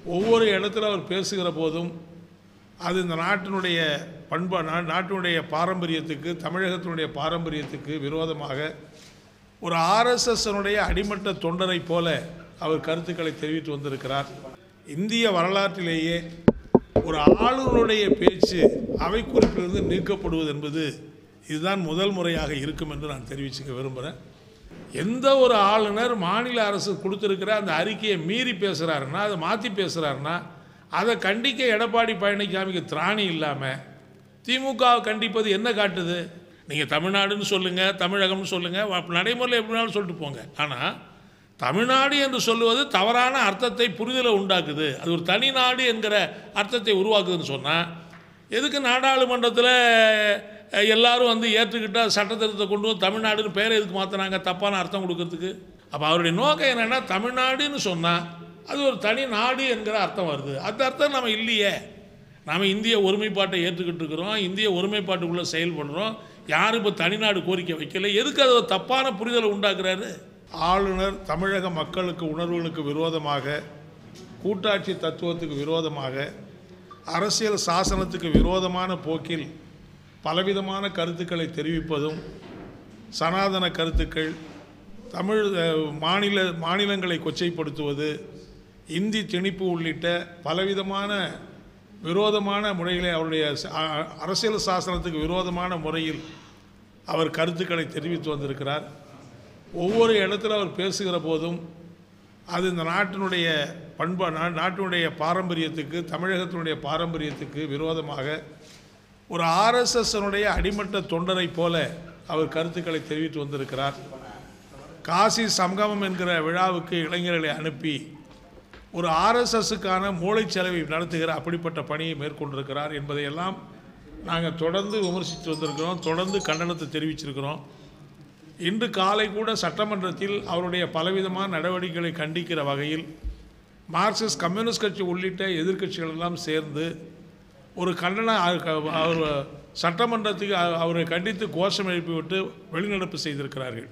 ஒவ்வொரு இடத்துல அவர் பேசுகிற போதும் அது இந்த நாட்டினுடைய பண்பா நா- நாட்டினுடைய பாரம்பரியத்துக்கு தமிழகத்தினுடைய பாரம்பரியத்துக்கு விரோதமாக ஒரு ஆர்எஸ்எஸ்னுடைய அடிமட்ட தொண்டரை போல அவர் கருத்துக்களை தெரிவித்து வந்திருக்கிறார் இந்திய வரலாற்றிலேயே ஒரு ஆளுநருடைய பேச்சு அவை குறிப்பிலிருந்து நீக்கப்படுவது என்பது இதுதான் முதல் முறையாக இருக்கும் என்று நான் தெரிவிச்சுக்க விரும்புகிறேன் எந்த ஒரு ஆளுநர் மாநில அரசு கொடுத்துருக்கிற அந்த அறிக்கையை மீறி பேசுகிறாருன்னா அதை மாற்றி பேசுகிறாருன்னா அதை கண்டிக்க எடப்பாடி பழனிசாமிக்கு திராணி இல்லாமல் திமுகவை கண்டிப்பது என்ன காட்டுது நீங்கள் தமிழ்நாடுன்னு சொல்லுங்கள் தமிழகம்னு சொல்லுங்கள் நடைமுறையில் எப்படினாலும் சொல்லிட்டு போங்க ஆனால் தமிழ்நாடு என்று சொல்லுவது தவறான அர்த்தத்தை புரிதலை உண்டாக்குது அது ஒரு தனி நாடு என்கிற அர்த்தத்தை உருவாக்குதுன்னு சொன்னால் எதுக்கு நாடாளுமன்றத்தில் அஹ், எல்லாரும் வந்து ஏற்றுக்கிட்ட சட்டத்திட்டத்தை கொண்டு வந்து தமிழ்நாடுன்னு பேரை எதுக்கு மாற்றினாங்க தப்பான அர்த்தம் கொடுக்கறதுக்கு அப்போ அவருடைய நோக்கம் என்னென்னா தமிழ்நாடுன்னு சொன்னால் அது ஒரு தனி நாடு என்கிற அர்த்தம் வருது அந்த அர்த்தம் நம்ம இல்லையே நாம் இந்திய ஒருமைப்பாட்டை ஏற்றுக்கிட்டு இருக்கிறோம் இந்திய ஒருமைப்பாட்டுக்குள்ளே செயல்படுறோம் யாரும் இப்போ தனிநாடு கோரிக்கை வைக்கல எதுக்கு அது ஒரு தப்பான புரிதலை உண்டாக்குறாரு ஆளுநர் தமிழக மக்களுக்கு உணர்வுகளுக்கு விரோதமாக கூட்டாட்சி தத்துவத்துக்கு விரோதமாக அரசியல் சாசனத்துக்கு விரோதமான போக்கில் பலவிதமான கருத்துக்களை தெரிவிப்பதும் சனாதன கருத்துக்கள் தமிழ் அஹ், மாநில மாநிலங்களை கொச்சைப்படுத்துவது இந்தி திணிப்பு உள்ளிட்ட பலவிதமான விரோதமான முறைகளை அவருடைய ச- அ- அரசியல் சாசனத்துக்கு விரோதமான முறையில் அவர் கருத்துக்களை தெரிவித்து வந்திருக்கிறார் ஒவ்வொரு இடத்துல அவர் பேசுகிற போதும் அது இந்த நாட்டினுடைய பண்பா நா- நாட்டினுடைய பாரம்பரியத்துக்கு தமிழகத்தினுடைய பாரம்பரியத்துக்கு விரோதமாக ஒரு ஆர்எஸ்எஸ்னுடைய அடிமட்ட தொண்டரை போல அவர் கருத்துக்களை தெரிவித்து வந்திருக்கிறார் காசி சங்கமம் என்கிற விழாவுக்கு இளைஞர்களை அனுப்பி ஒரு ஆர்எஸ்எஸ்ஸுக்கான மூளைச்சலவை நடத்துகிற அப்படிப்பட்ட பணியை மேற்கொண்டிருக்கிறார் என்பதையெல்லாம் நாங்கள் தொடர்ந்து விமர்சித்து வந்திருக்கிறோம் தொடர்ந்து கண்டனத்தை தெரிவிச்சிருக்கிறோம் இன்று காலை கூட சட்டமன்றத்தில் அவருடைய பலவிதமான நடவடிக்கைகளை கண்டிக்கிற வகையில் மார்க்சிஸ்ட் கம்யூனிஸ்ட் கட்சி உள்ளிட்ட எதிர்க்கட்சிகள் எல்லாம் சேர்ந்து ஒரு கண்டன அ- அவர் சட்டமன்றத்துக்கு அ- அவரை கண்டித்து கோஷம் எழுப்பிவிட்டு வெளிநடப்பு செய்திருக்கிறார்கள்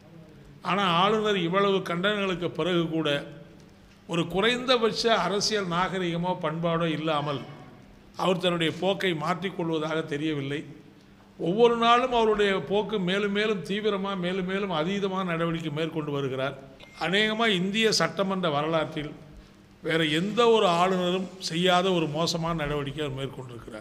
ஆனால் ஆளுநர் இவ்வளவு கண்டனங்களுக்கு பிறகு கூட ஒரு குறைந்தபட்ச அரசியல் நாகரிகமோ பண்பாடோ இல்லாமல் அவர் தன்னுடைய போக்கை மாற்றிக்கொள்வதாக தெரியவில்லை ஒவ்வொரு நாளும் அவருடைய போக்கு மேலும் மேலும் தீவிரமாக மேலும் மேலும் அதீதமான நடவடிக்கை மேற்கொண்டு வருகிறார் அநேகமாக இந்திய சட்டமன்ற வரலாற்றில் வேறு எந்த ஒரு ஆளுநரும் செய்யாத ஒரு மோசமான நடவடிக்கை அவர் மேற்கொண்டிருக்கிறார்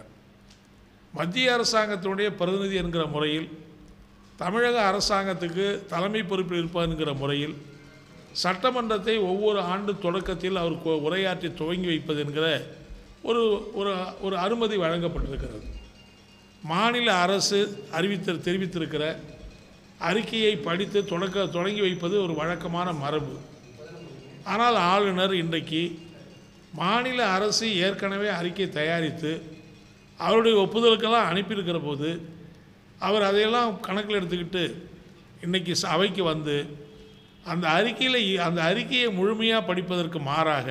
மத்திய அரசாங்கத்தினுடைய பிரதிநிதி என்கிற முறையில் தமிழக அரசாங்கத்துக்கு தலைமை பொறுப்பில் இருப்பார் என்கிற முறையில் சட்டமன்றத்தை ஒவ்வொரு ஆண்டு தொடக்கத்தில் அவர் கு- உரையாற்றி துவங்கி வைப்பது என்கிற ஒரு ஒரு ஒரு அனுமதி வழங்கப்பட்டிருக்கிறது மாநில அரசு அறிவித்த தெரிவித்திருக்கிற அறிக்கையை படித்து தொடக்க தொடங்கி வைப்பது ஒரு வழக்கமான மரபு ஆனால் ஆளுநர் இன்றைக்கு மாநில அரசு ஏற்கனவே அறிக்கை தயாரித்து அவருடைய ஒப்புதலுக்கெல்லாம் அனுப்பியிருக்கிற போது அவர் அதையெல்லாம் கணக்கில் எடுத்துக்கிட்டு இன்றைக்கி அவைக்கு வந்து அந்த அறிக்கையில் அந்த அறிக்கையை முழுமையாக படிப்பதற்கு மாறாக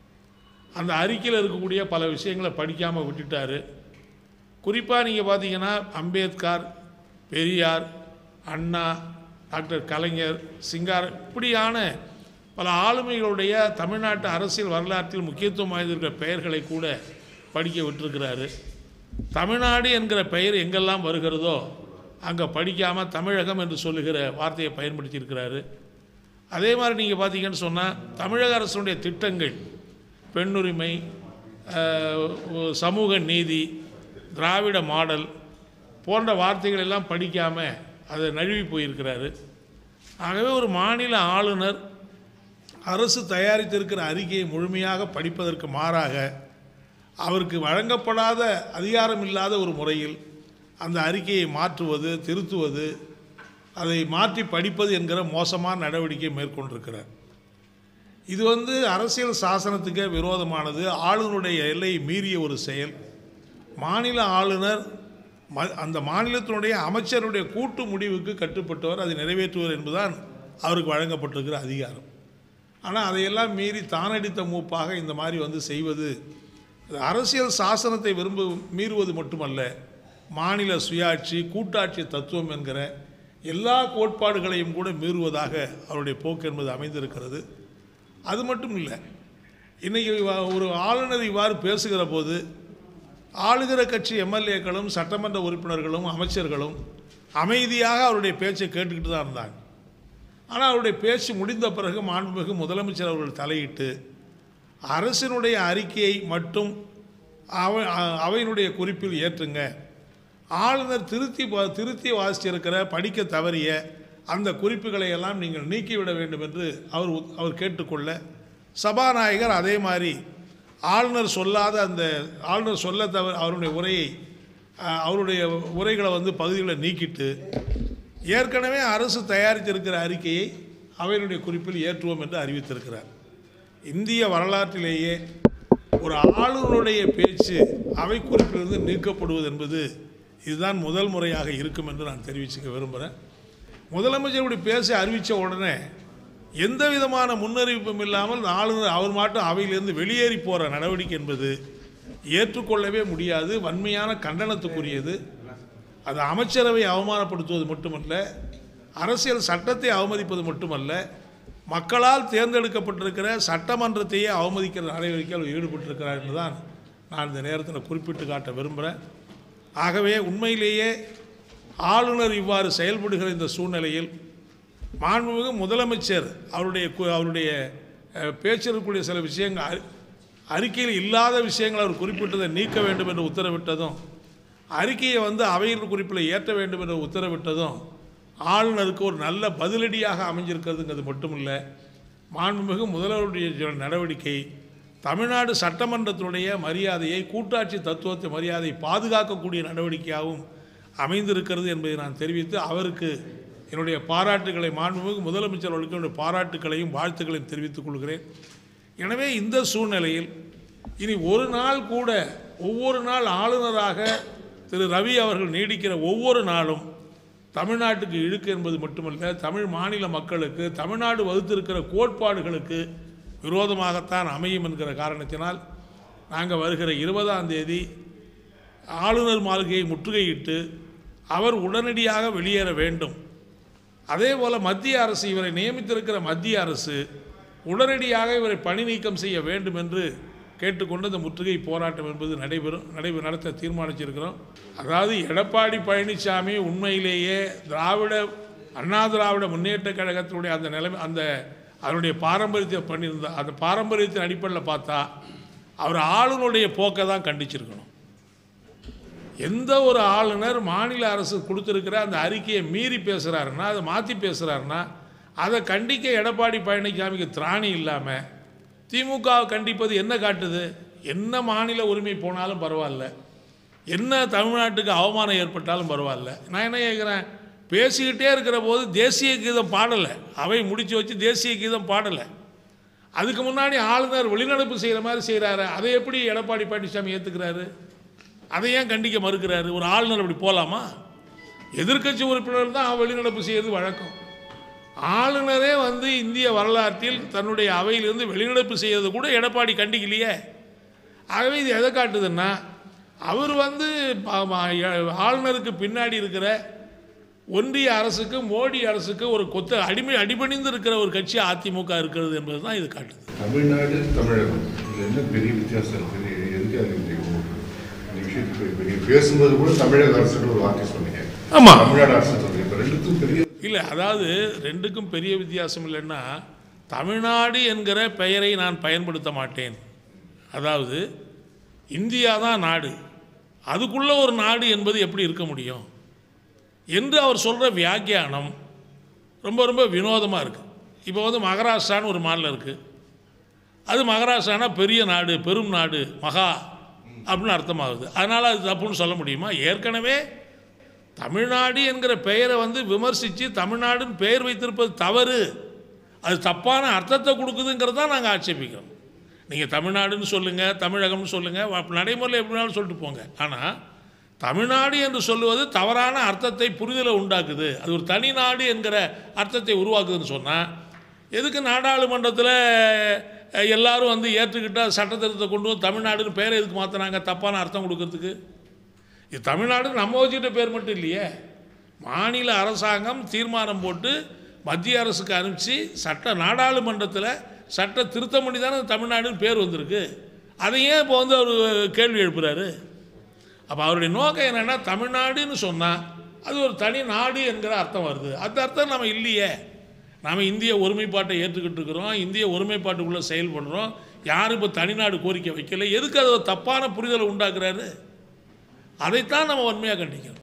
அந்த அறிக்கையில் இருக்கக்கூடிய பல விஷயங்களை படிக்காமல் விட்டுட்டாரு குறிப்பாக நீங்கள் பார்த்தீங்கன்னா அம்பேத்கர் பெரியார் அண்ணா டாக்டர் கலைஞர் சிங்கார் இப்படியான பல ஆளுமைகளுடைய தமிழ்நாட்டு அரசியல் வரலாற்றில் முக்கியத்துவம் வாய்ந்திருக்கிற பெயர்களை கூட படிக்க விட்டிருக்கிறாரு தமிழ்நாடு என்கிற பெயர் எங்கெல்லாம் வருகிறதோ அங்கே படிக்காமல் தமிழகம் என்று சொல்லுகிற வார்த்தையை பயன்படுத்தியிருக்கிறாரு அதே மாதிரி நீங்கள் பார்த்தீங்கன்னு சொன்னால் தமிழக அரசுடைய திட்டங்கள் பெண்ணுரிமை அஹ், சமூக நீதி திராவிட மாடல் போன்ற வார்த்தைகள் எல்லாம் படிக்காமல் அதை நழுவி போயிருக்கிறாரு ஆகவே ஒரு மாநில ஆளுநர் அரசு தயாரித்திருக்கிற அறிக்கையை முழுமையாக படிப்பதற்கு மாறாக அவருக்கு வழங்கப்படாத அதிகாரம் இல்லாத ஒரு முறையில் அந்த அறிக்கையை மாற்றுவது திருத்துவது அதை மாற்றி படிப்பது என்கிற மோசமான நடவடிக்கையை மேற்கொண்டிருக்கிறார் இது வந்து அரசியல் சாசனத்துக்கே விரோதமானது ஆளுநருடைய எல்லையை மீறிய ஒரு செயல் மாநில ஆளுநர் ம அந்த மாநிலத்தினுடைய அமைச்சருடைய கூட்டு முடிவுக்கு கட்டுப்பட்டவர் அதை நிறைவேற்றுவர் என்பதுதான் அவருக்கு வழங்கப்பட்டிருக்கிற அதிகாரம் ஆனால் அதையெல்லாம் மீறி தானடித்த மூப்பாக இந்த மாதிரி வந்து செய்வது அது அரசியல் சாசனத்தை விரும்ப மீறுவது மட்டுமல்ல மாநில சுயாட்சி கூட்டாட்சி தத்துவம் என்கிற எல்லா கோட்பாடுகளையும் கூட மீறுவதாக அவருடைய போக்கு என்பது அமைந்திருக்கிறது அது மட்டும் இல்லை இன்றைக்கி ஒரு ஆளுநர் இவ்வாறு பேசுகிற போது ஆளுகிற கட்சி எம்எல்ஏக்களும் சட்டமன்ற உறுப்பினர்களும் அமைச்சர்களும் அமைதியாக அவருடைய பேச்சை கேட்டுக்கிட்டு தான் இருந்தாங்க ஆனால் அவருடைய பேச்சு முடிந்த பிறகு மாண்புமிகு முதலமைச்சர் அவர்கள் தலையிட்டு அரசினுடைய அறிக்கையை மட்டும் அவை அ- அவையினுடைய குறிப்பில் ஏற்றுங்க ஆளுநர் திருத்தி பா- திருத்தி வாசிச்சிருக்கிற படிக்க தவறிய அந்த குறிப்புகளை எல்லாம் நீங்கள் நீக்கிவிட வேண்டும் என்று அவர் உத்- அவர் கேட்டுக்கொள்ள சபாநாயகர் அதே மாதிரி ஆளுநர் சொல்லாத அந்த ஆளுநர் சொல்ல தவறு அவருடைய உரையை அஹ், அவருடைய உரைகளை வந்து பகுதிகளை நீக்கிட்டு ஏற்கனவே அரசு தயாரித்திருக்கிற அறிக்கையை அவையினுடைய குறிப்பில் ஏற்றுவோம் என்று அறிவித்திருக்கிறார் இந்திய வரலாற்றிலேயே ஒரு ஆளுநருடைய பேச்சு அவை குறிப்பிலிருந்து நீக்கப்படுவது என்பது இதுதான் முதல் முறையாக இருக்கும் என்று நான் தெரிவிச்சுக்க விரும்புகிறேன் முதலமைச்சருடைய பேசி அறிவித்த உடனே எந்த விதமான முன்னறிவிப்பும் இல்லாமல் இந்த ஆளுநர் அவர் மாட்டும் அவையிலிருந்து வெளியேறி போகிற நடவடிக்கை என்பது ஏற்றுக்கொள்ளவே முடியாது வன்மையான கண்டனத்துக்குரியது அது அமைச்சரவை அவமானப்படுத்துவது மட்டுமல்ல அரசியல் சட்டத்தை அவமதிப்பது மட்டுமல்ல மக்களால் தேர்ந்தெடுக்கப்பட்டிருக்கிற சட்டமன்றத்தையே அவமதிக்கிற நடவடிக்கையில் அவர் ஈடுபட்டிருக்கிறார் என்றுதான் நான் இந்த நேரத்தில் குறிப்பிட்டு காட்ட விரும்புகிறேன் ஆகவே உண்மையிலேயே ஆளுநர் இவ்வாறு செயல்படுகிற இந்த சூழ்நிலையில் மாண்புமிகு முதலமைச்சர் அவருடைய கு- அவருடைய அஹ், பேச்சில் இருக்கக்கூடிய சில விஷயங்கள் அறி- அறிக்கையில் இல்லாத விஷயங்களை அவர் குறிப்பிட்டதை நீக்க வேண்டும் என்று உத்தரவிட்டதும் அறிக்கையை வந்து அவையில் குறிப்பில் ஏற்ற வேண்டும் என்று உத்தரவிட்டதும் ஆளுநருக்கு ஒரு நல்ல பதிலடியாக அமைஞ்சிருக்கிறதுங்கிறது மட்டுமில்லை மாண்புமிகு முதல்வருடைய நடவடிக்கை தமிழ்நாடு சட்டமன்றத்தினுடைய மரியாதையை கூட்டாட்சி தத்துவத்தை மரியாதையை பாதுகாக்கக்கூடிய நடவடிக்கையாகவும் அமைந்திருக்கிறது என்பதை நான் தெரிவித்து அவருக்கு என்னுடைய பாராட்டுகளை மாண்புமிகு முதலமைச்சர் அவர்களுக்கு என்னுடைய பாராட்டுகளையும் வாழ்த்துக்களையும் தெரிவித்துக் கொள்கிறேன் எனவே இந்த சூழ்நிலையில் இனி ஒரு நாள் கூட ஒவ்வொரு நாள் ஆளுநராக திரு ரவி அவர்கள் நீடிக்கிற ஒவ்வொரு நாளும் தமிழ்நாட்டுக்கு இழுக்கு என்பது மட்டுமல்ல தமிழ் மாநில மக்களுக்கு தமிழ்நாடு வகுத்திருக்கிற கோட்பாடுகளுக்கு விரோதமாகத்தான் அமையும் என்கிற காரணத்தினால் நாங்கள் வருகிற இருபதாம் தேதி ஆளுநர் மாளிகையை முற்றுகையிட்டு அவர் உடனடியாக வெளியேற வேண்டும் அதே போல் மத்திய அரசு இவரை நியமித்திருக்கிற மத்திய அரசு உடனடியாக இவரை பணி நீக்கம் செய்ய வேண்டும் என்று கேட்டுக்கொண்டு இந்த முற்றுகை போராட்டம் என்பது நடைபெறும் நடைபெற நடத்த தீர்மானிச்சிருக்கிறோம் அதாவது எடப்பாடி பழனிசாமி உண்மையிலேயே திராவிட அண்ணா திராவிட முன்னேற்ற கழகத்தினுடைய அந்த நிலைமை அந்த அதனுடைய பாரம்பரியத்தை பண்ணியிருந்த அந்த பாரம்பரியத்தின் அடிப்படையில் பார்த்தா அவர் ஆளுநருடைய போக்கை தான் கண்டிச்சிருக்கணும் எந்த ஒரு ஆளுநர் மாநில அரசு கொடுத்துருக்கிற அந்த அறிக்கையை மீறி பேசுகிறாருன்னா அதை மாற்றி பேசுகிறாருன்னா அதை கண்டிக்க எடப்பாடி பழனிசாமிக்கு திராணி இல்லாமல் திமுகவை கண்டிப்பது என்ன காட்டுது என்ன மாநில உரிமை போனாலும் பரவாயில்ல என்ன தமிழ்நாட்டுக்கு அவமானம் ஏற்பட்டாலும் பரவாயில்ல நான் என்ன கேட்குறேன் பேசிக்கிட்டே இருக்கிற போது தேசிய கீதம் பாடலை அவை முடிச்சு வச்சு தேசிய கீதம் பாடலை அதுக்கு முன்னாடி ஆளுநர் வெளிநடப்பு செய்கிற மாதிரி செய்கிறாரு அதை எப்படி எடப்பாடி பழனிசாமி ஏற்றுக்கிறாரு அதை ஏன் கண்டிக்க மறுக்கிறாரு ஒரு ஆளுநர் அப்படி போகலாமா எதிர்க்கட்சி உறுப்பினர் தான் வெளிநடப்பு செய்கிறது வழக்கம் ஆளுநரே வந்து இந்திய வரலாற்றில் தன்னுடைய அவையிலிருந்து வெளிநடப்பு செய்யறது கூட எடப்பாடி கண்டிக்கலையே ஆகவே இது எதை காட்டுதுன்னா அவர் வந்து ப- ம- ஆளுநருக்கு பின்னாடி இருக்கிற ஒன்றிய அரசுக்கு மோடி அரசுக்கு ஒரு கொத்த அடிமை அடிபணிந்து இருக்கிற ஒரு கட்சி அதிமுக இருக்கிறது என்பது தான் இது காட்டுது தமிழ்நாடு தமிழகம் இது என்ன பெரிய வித்தியாசம் இருக்குது இது எதுக்கு அது இந்த ஒரு- இந்த விஷயத்துக்கு இப்ப நீங்க பேசும்போது கூட தமிழக அரசுன்னு ஒரு வார்த்தை சொன்னீங்க ஆமாம் தமிழ்நாடு அரசு சொல்றீங்க இப்போ ரெண்டுக்கும் பெரிய இல்லை அதாவது ரெண்டுக்கும் பெரிய வித்தியாசம் இல்லைன்னா தமிழ்நாடு என்கிற பெயரை நான் பயன்படுத்த மாட்டேன் அதாவது இந்தியா தான் நாடு அதுக்குள்ள ஒரு நாடு என்பது எப்படி இருக்க முடியும் என்று அவர் சொல்கிற வியாக்கியானம் ரொம்ப ரொம்ப வினோதமாக இருக்குது இப்போ வந்து மகாராஷ்டிரான்னு ஒரு மாநிலம் இருக்குது அது மகாராஷ்டிரானா பெரிய நாடு பெரும் நாடு மகா அப்படின்னு அர்த்தமாகுது அதனால் அது தப்புன்னு சொல்ல முடியுமா ஏற்கனவே தமிழ்நாடு என்கிற பெயரை வந்து விமர்சித்து தமிழ்நாடுன்னு பெயர் வைத்திருப்பது தவறு அது தப்பான அர்த்தத்தை கொடுக்குதுங்கிறத தான் நாங்கள் ஆட்சேபிக்கிறோம் நீங்கள் தமிழ்நாடுன்னு சொல்லுங்கள் தமிழகம்னு சொல்லுங்கள் நடைமுறையில் எப்படினாலும் சொல்லிட்டு போங்க ஆனால் தமிழ்நாடு என்று சொல்லுவது தவறான அர்த்தத்தை புரிதலை உண்டாக்குது அது ஒரு தனி நாடு என்கிற அர்த்தத்தை உருவாக்குதுன்னு சொன்னால் எதுக்கு நாடாளுமன்றத்தில் அஹ், எல்லாரும் வந்து ஏற்றுக்கிட்டால் சட்டத்திட்டத்தை கொண்டு வந்து தமிழ்நாடுன்னு பேரை எதுக்கு மாற்றினாங்க தப்பான அர்த்தம் கொடுக்கறதுக்கு இது தமிழ்நாடு நம்ம வச்சுக்கிட்ட பேர் மட்டும் இல்லையே மாநில அரசாங்கம் தீர்மானம் போட்டு மத்திய அரசுக்கு அனுப்பிச்சு சட்ட நாடாளுமன்றத்தில் சட்ட திருத்தம் பண்ணி தானே தமிழ்நாடுன்னு பேர் வந்திருக்கு அதையே இப்போ வந்து அவர் கேள்வி எழுப்புறாரு அப்போ அவருடைய நோக்கம் என்னென்னா தமிழ்நாடுன்னு சொன்னால் அது ஒரு தனி நாடு என்கிற அர்த்தம் வருது அந்த அர்த்தம் நம்ம இல்லையே நாம் இந்திய ஒருமைப்பாட்டை ஏற்றுக்கிட்டு இருக்கிறோம் இந்திய ஒருமைப்பாட்டுக்குள்ளே செயல்படுறோம் யாரும் இப்போ தனிநாடு கோரிக்கை வைக்கல எதுக்கு அது ஒரு தப்பான புரிதலை உண்டாக்குறாரு அதைத்தான் நம்ம வன்மையாக கண்டிக்கிறோம்